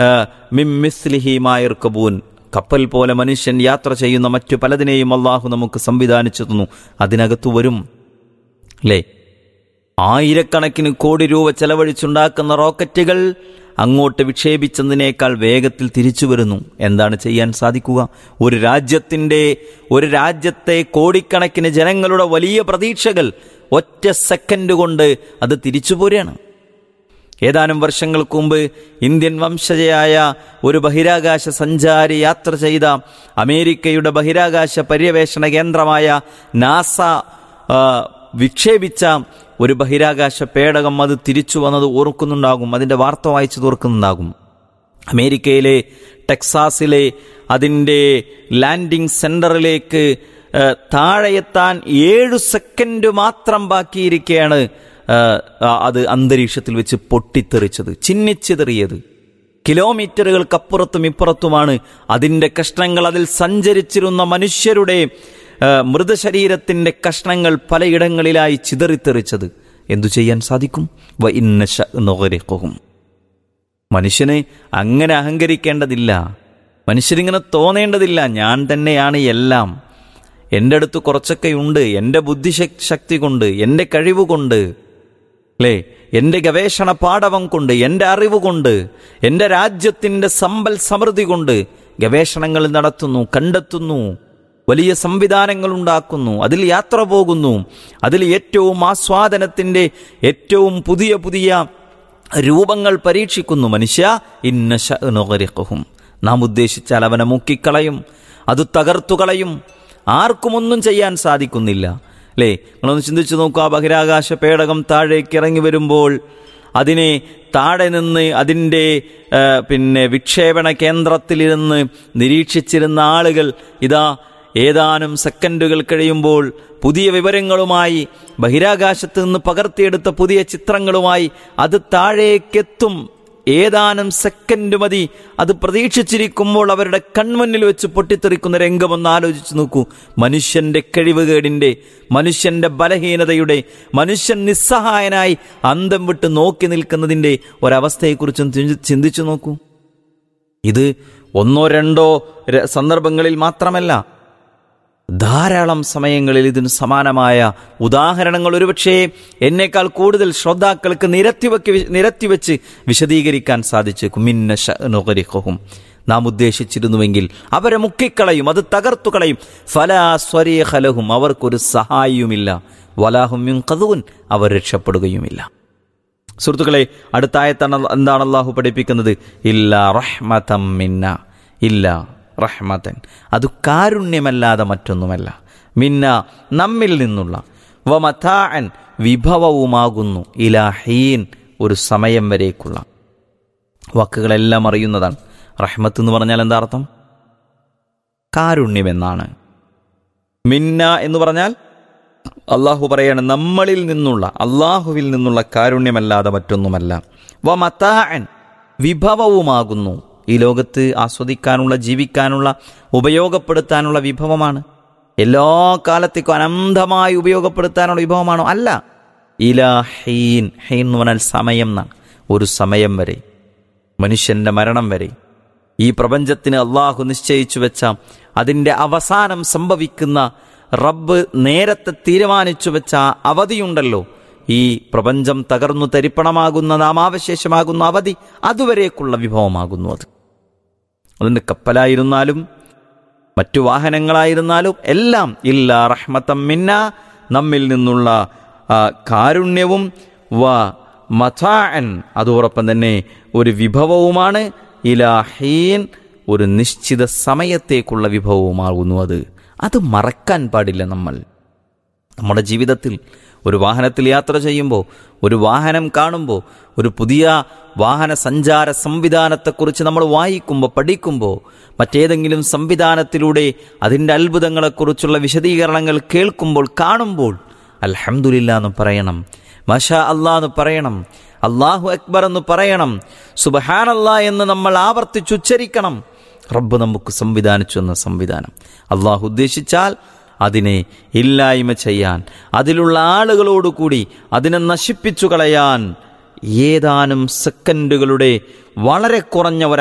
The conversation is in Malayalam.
മിമ്മിസ്ലിഹിമായർ കബൂൻ കപ്പൽ പോലെ മനുഷ്യൻ യാത്ര ചെയ്യുന്ന മറ്റു പലതിനെയും അള്ളാഹു നമുക്ക് സംവിധാനിച്ചു തന്നു അതിനകത്തു വരും അല്ലേ ആയിരക്കണക്കിന് കോടി രൂപ ചെലവഴിച്ചുണ്ടാക്കുന്ന റോക്കറ്റുകൾ അങ്ങോട്ട് വിക്ഷേപിച്ചതിനേക്കാൾ വേഗത്തിൽ തിരിച്ചു വരുന്നു എന്താണ് ചെയ്യാൻ സാധിക്കുക ഒരു രാജ്യത്തിൻ്റെ ഒരു രാജ്യത്തെ കോടിക്കണക്കിന് ജനങ്ങളുടെ വലിയ പ്രതീക്ഷകൾ ഒറ്റ സെക്കൻഡ് കൊണ്ട് അത് തിരിച്ചു പോരുകയാണ് ഏതാനും വർഷങ്ങൾക്ക് മുമ്പ് ഇന്ത്യൻ വംശജയായ ഒരു ബഹിരാകാശ സഞ്ചാരി യാത്ര ചെയ്ത അമേരിക്കയുടെ ബഹിരാകാശ പര്യവേഷണ കേന്ദ്രമായ നാസ ആ, വിക്ഷേപിച്ച ഒരു ബഹിരാകാശ പേടകം അത് തിരിച്ചു വന്നത് ഓർക്കുന്നുണ്ടാകും അതിൻ്റെ വാർത്ത വായിച്ചു തോർക്കുന്നുണ്ടാകും അമേരിക്കയിലെ ടെക്സാസിലെ അതിൻ്റെ ലാൻഡിംഗ് സെൻറ്ററിലേക്ക് ആ, താഴെയെത്താൻ ഏഴു സെക്കൻഡ് മാത്രം ബാക്കിയിരിക്കെയാണ് ആ, അത് അന്തരീക്ഷത്തിൽ വെച്ച് പൊട്ടിത്തെറിച്ചത് ചിന്നിച്ചിതെറിയത് കിലോമീറ്ററുകൾക്കപ്പുറത്തും ഇപ്പുറത്തുമാണ് അതിൻ്റെ കഷ്ണങ്ങൾ അതിൽ സഞ്ചരിച്ചിരുന്ന മനുഷ്യരുടെ ആ, മൃതശരീരത്തിൻ്റെ കഷ്ണങ്ങൾ പലയിടങ്ങളിലായി ചിതറിത്തെറിച്ചത് എന്തു ചെയ്യാൻ സാധിക്കും വ ഇന്ന ശഅ്നുഗ്രിഖുഹും. മനുഷ്യന് അങ്ങനെ അഹങ്കരിക്കേണ്ടതില്ല മനുഷ്യരിങ്ങനെ തോന്നേണ്ടതില്ല ഞാൻ തന്നെയാണ് എല്ലാം എൻ്റെ അടുത്ത് കുറച്ചൊക്കെ ഉണ്ട് എൻ്റെ ബുദ്ധിശക്തി കൊണ്ട് എൻ്റെ കഴിവ് കൊണ്ട് അല്ലേ എൻ്റെ ഗവേഷണ പാടവം കൊണ്ട് എൻ്റെ അറിവ് കൊണ്ട് എൻ്റെ രാജ്യത്തിൻ്റെ സമ്പൽ സമൃദ്ധി കൊണ്ട് ഗവേഷണങ്ങൾ നടത്തുന്നു കണ്ടെത്തുന്നു വലിയ സംവിധാനങ്ങൾ ഉണ്ടാക്കുന്നു അതിൽ യാത്ര പോകുന്നു അതിൽ ഏറ്റവും ആസ്വാദനത്തിൻ്റെ ഏറ്റവും പുതിയ പുതിയ രൂപങ്ങൾ പരീക്ഷിക്കുന്നു മനുഷ്യ ഇന്ന ശഅ്നുഗ്രിഖുഹും നാം ഉദ്ദേശിച്ചാൽ അവനെ മുക്കിക്കളയും അത് തകർത്തു കളയും ആർക്കും ഒന്നും ചെയ്യാൻ സാധിക്കുന്നില്ല അല്ലേ നിങ്ങളൊന്ന് ചിന്തിച്ചു നോക്കുക ആ ബഹിരാകാശ പേടകം താഴേക്ക് ഇറങ്ങി വരുമ്പോൾ അതിനെ താഴെ നിന്ന് അതിൻ്റെ ആ, പിന്നെ വിക്ഷേപണ കേന്ദ്രത്തിലിരുന്ന് നിരീക്ഷിച്ചിരുന്ന ആളുകൾ ഇതാ ഏതാനും സെക്കൻഡുകൾ കഴിയുമ്പോൾ പുതിയ വിവരങ്ങളുമായി ബഹിരാകാശത്ത് നിന്ന് പകർത്തിയെടുത്ത പുതിയ ചിത്രങ്ങളുമായി അത് താഴേക്കെത്തും ഏതാനും സെക്കൻഡ് മതി അത് പ്രതീക്ഷിച്ചിരിക്കുമ്പോൾ അവരുടെ കൺമുന്നിൽ വെച്ച് പൊട്ടിത്തെറിക്കുന്ന രംഗമൊന്ന് ആലോചിച്ച് നോക്കൂ മനുഷ്യന്റെ കഴിവുകേടിന്റെ മനുഷ്യന്റെ ബലഹീനതയുടെ മനുഷ്യൻ നിസ്സഹായനായി അന്തം വിട്ട് നോക്കി നിൽക്കുന്നതിന്റെ ഒരവസ്ഥയെക്കുറിച്ചും ചിന്തി- ചിന്തിച്ചു നോക്കൂ ഇത് ഒന്നോ രണ്ടോ ര- സന്ദർഭങ്ങളിൽ മാത്രമല്ല ധാരാളം സമയങ്ങളിൽ ഇതിന് സമാനമായ ഉദാഹരണങ്ങൾ ഒരുപക്ഷേ എന്നേക്കാൾ കൂടുതൽ ശ്രോതാക്കൾക്ക് നിരത്തിവെക്ക് നിരത്തിവെച്ച് വിശദീകരിക്കാൻ സാധിച്ചേക്കും മിന്ന ശഅ്നുഗ്രിഖുഹും. നാം ഉദ്ദേശിച്ചിരുന്നുവെങ്കിൽ അവരെ മുക്കിക്കളയും അത് തകർത്തു കളയും ഫലാ സ്വരീഖലഹും അവർക്കൊരു സഹായിയുമില്ല വലാഹും യുൻഖദൂൻ അവർ രക്ഷപ്പെടുകയുമില്ല സുഹൃത്തുക്കളെ അടുത്തായത്താണ് എന്താണ് അള്ളാഹു പഠിപ്പിക്കുന്നത് ഇല്ല റഹ്മതം മിന്ന ഇല്ല റഹ്മതൻ അത് കാരുണ്യമല്ലാതെ മറ്റൊന്നുമല്ല മിന്ന നമ്മിൽ നിന്നുള്ള വമഥാൻ വിഭവവുമാകുന്നു ഇലാഹീൻ ഒരു സമയം വരേക്കുള്ള വാക്കുകളെല്ലാം അറിയുന്നതാണ് റഹ്മത്ത് എന്ന് പറഞ്ഞാൽ എന്താ അർത്ഥം കാരുണ്യമെന്നാണ് മിന്ന എന്ന് പറഞ്ഞാൽ അള്ളാഹു പറയാണ് നമ്മളിൽ നിന്നുള്ള അള്ളാഹുവിൽ നിന്നുള്ള കാരുണ്യമല്ലാതെ മറ്റൊന്നുമല്ല വ മത്താൻ വിഭവവുമാകുന്നു ഈ ലോകത്ത് ആസ്വദിക്കാനുള്ള ജീവിക്കാനുള്ള ഉപയോഗപ്പെടുത്താനുള്ള വിഭവമാണ് എല്ലാ കാലത്തേക്കും അനന്തമായി ഉപയോഗപ്പെടുത്താനുള്ള വിഭവമാണോ അല്ല ഇലാ ഹീൻ ഹീൻ എന്ന് പറഞ്ഞാൽ സമയം എന്നാണ് ഒരു സമയം വരെ മനുഷ്യന്റെ മരണം വരെ ഈ പ്രപഞ്ചത്തിന് അള്ളാഹു നിശ്ചയിച്ചു വെച്ച അതിൻ്റെ അവസാനം സംഭവിക്കുന്ന റബ്ബ് നേരത്തെ തീരുമാനിച്ചു വെച്ച ആ അവധിയുണ്ടല്ലോ ഈ പ്രപഞ്ചം തകർന്നു തരിപ്പണമാകുന്ന നാമാവശേഷമാകുന്ന അവധി അതുവരേക്കുള്ള വിഭവമാകുന്നു അത് അതിൻ്റെ കപ്പലായിരുന്നാലും മറ്റു വാഹനങ്ങളായിരുന്നാലും എല്ലാം ഇല്ല റഹ്മത്തം മിന്ന നമ്മിൽ നിന്നുള്ള ആ, കാരുണ്യവും വ മഥാൻ അതോടൊപ്പം തന്നെ ഒരു വിഭവവുമാണ് ഇലാഹീൻ ഒരു നിശ്ചിത സമയത്തേക്കുള്ള വിഭവവുമാകുന്നു അത് അത് മറക്കാൻ പാടില്ല നമ്മൾ നമ്മുടെ ജീവിതത്തിൽ ഒരു വാഹനത്തിൽ യാത്ര ചെയ്യുമ്പോൾ ഒരു വാഹനം കാണുമ്പോൾ ഒരു പുതിയ വാഹന സഞ്ചാര സംവിധാനത്തെക്കുറിച്ച് നമ്മൾ വായിക്കുമ്പോൾ പഠിക്കുമ്പോൾ മറ്റേതെങ്കിലും സംവിധാനത്തിലൂടെ അതിൻ്റെ അത്ഭുതങ്ങളെക്കുറിച്ചുള്ള വിശദീകരണങ്ങൾ കേൾക്കുമ്പോൾ കാണുമ്പോൾ അൽഹംദുലില്ല എന്ന് പറയണം മഷാ അല്ലാ എന്ന് പറയണം അള്ളാഹു അക്ബർ എന്ന് പറയണം സുബഹാനല്ലാ എന്ന് നമ്മൾ ആവർത്തിച്ചുച്ചരിക്കണം റബ്ബ് നമുക്ക് സംവിധാനിച്ചു എന്ന സംവിധാനം അള്ളാഹു ഉദ്ദേശിച്ചാൽ അതിനെ ഇല്ലായ്മ ചെയ്യാൻ അതിലുള്ള ആളുകളോടുകൂടി അതിനെ നശിപ്പിച്ചു കളയാൻ ഏതാനും സെക്കൻഡുകളുടെ വളരെ കുറഞ്ഞ ഒരു